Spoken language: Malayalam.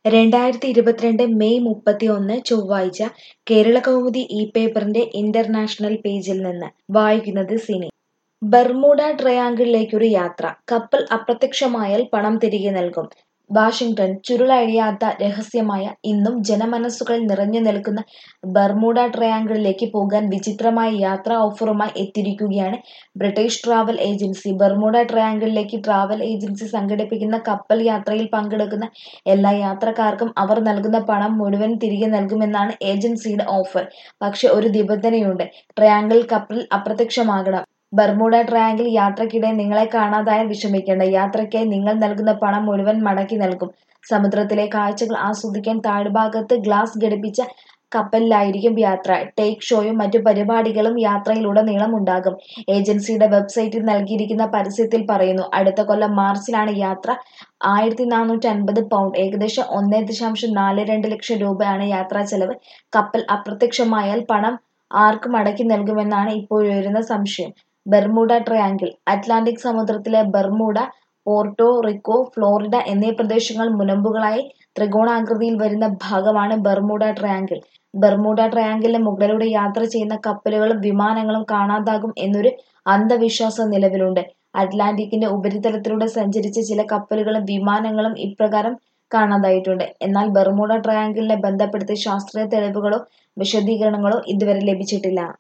രണ്ടായിരത്തി ഇരുപത്തിരണ്ട് മെയ് മുപ്പത്തിയൊന്ന് ചൊവ്വാഴ്ച കേരളകൗമുദി ഈ പേപ്പറിന്റെ ഇന്റർനാഷണൽ പേജിൽ നിന്ന് വായിക്കുന്നത് സിനി ബർമുഡ ട്രയാങ്കിളിലേക്കൊരു യാത്ര കപ്പൽ അപ്രത്യക്ഷമായാൽ പണം തിരികെ നൽകും വാഷിംഗ്ടൺ ചുരുളഴിയാത്ത രഹസ്യമായ ഇന്നും ജനമനസ്സുകളിൽ നിറഞ്ഞു നിൽക്കുന്ന ബർമുഡ ട്രയാങ്കിളിലേക്ക് പോകാൻ വിചിത്രമായ യാത്രാ ഓഫറുമായി എത്തിയിരിക്കുകയാണ് ബ്രിട്ടീഷ് ട്രാവൽ ഏജൻസി ബർമുഡ ട്രയാങ്കിളിലേക്ക് ട്രാവൽ ഏജൻസി സംഘടിപ്പിക്കുന്ന കപ്പൽ യാത്രയിൽ പങ്കെടുക്കുന്ന എല്ലാ യാത്രക്കാർക്കും അവർ നൽകുന്ന പണം മുഴുവൻ തിരികെ നൽകുമെന്നാണ് ഏജൻസിയുടെ ഓഫർ പക്ഷേ ഒരു നിബന്ധനയുണ്ട് ട്രയാങ്കിൾ കപ്പൽ അപ്രത്യക്ഷമാകണം ബർമുഡ ട്രയാങ്കിൾ യാത്രക്കിടെ നിങ്ങളെ കാണാതായാൽ വിഷമിക്കേണ്ട യാത്രയ്ക്കായി നിങ്ങൾ നൽകുന്ന പണം മുഴുവൻ മടക്കി നൽകും സമുദ്രത്തിലെ കാഴ്ചകൾ ആസ്വദിക്കാൻ താഴ്ഭാഗത്ത് ഗ്ലാസ് ഘടിപ്പിച്ച കപ്പലിലായിരിക്കും യാത്ര ടേക്ക് ഷോയും മറ്റു പരിപാടികളും യാത്രയിലുടനീളം ഉണ്ടാകും ഏജൻസിയുടെ വെബ്സൈറ്റിൽ നൽകിയിരിക്കുന്ന പരസ്യത്തിൽ പറയുന്നു അടുത്ത കൊല്ലം മാർച്ചിലാണ് യാത്ര ആയിരത്തി നാനൂറ്റി അൻപത് പൗണ്ട് ഏകദേശം ഒന്നേ ദശാംശം നാല് രണ്ട് ലക്ഷം രൂപയാണ് യാത്രാ ചെലവ് കപ്പൽ അപ്രത്യക്ഷമായാൽ പണം ആർക്ക് മടക്കി നൽകുമെന്നാണ് ഇപ്പോഴുയരുന്ന സംശയം ബർമുഡ ട്രയാങ്കിൾ അറ്റ്ലാന്റിക് സമുദ്രത്തിലെ ബർമുഡ പോർട്ടോ റിക്കോ ഫ്ലോറിഡ എന്നീ പ്രദേശങ്ങൾ മുനമ്പുകളായി ത്രികോണാകൃതിയിൽ വരുന്ന ഭാഗമാണ് ബർമുഡ ട്രയാങ്കിൾ ബർമുഡ ട്രയാങ്കിളിന് മുകളിലൂടെ യാത്ര ചെയ്യുന്ന കപ്പലുകളും വിമാനങ്ങളും കാണാതാകും എന്നൊരു അന്ധവിശ്വാസം നിലവിലുണ്ട് അറ്റ്ലാന്റിക്കിന്റെ ഉപരിതലത്തിലൂടെ സഞ്ചരിച്ച ചില കപ്പലുകളും വിമാനങ്ങളും ഇപ്രകാരം കാണാതായിട്ടുണ്ട് എന്നാൽ ബർമുഡ ട്രയാങ്കിളിനെ ബന്ധപ്പെടുത്തി ശാസ്ത്രീയ തെളിവുകളോ വിശദീകരണങ്ങളോ ഇതുവരെ ലഭിച്ചിട്ടില്ല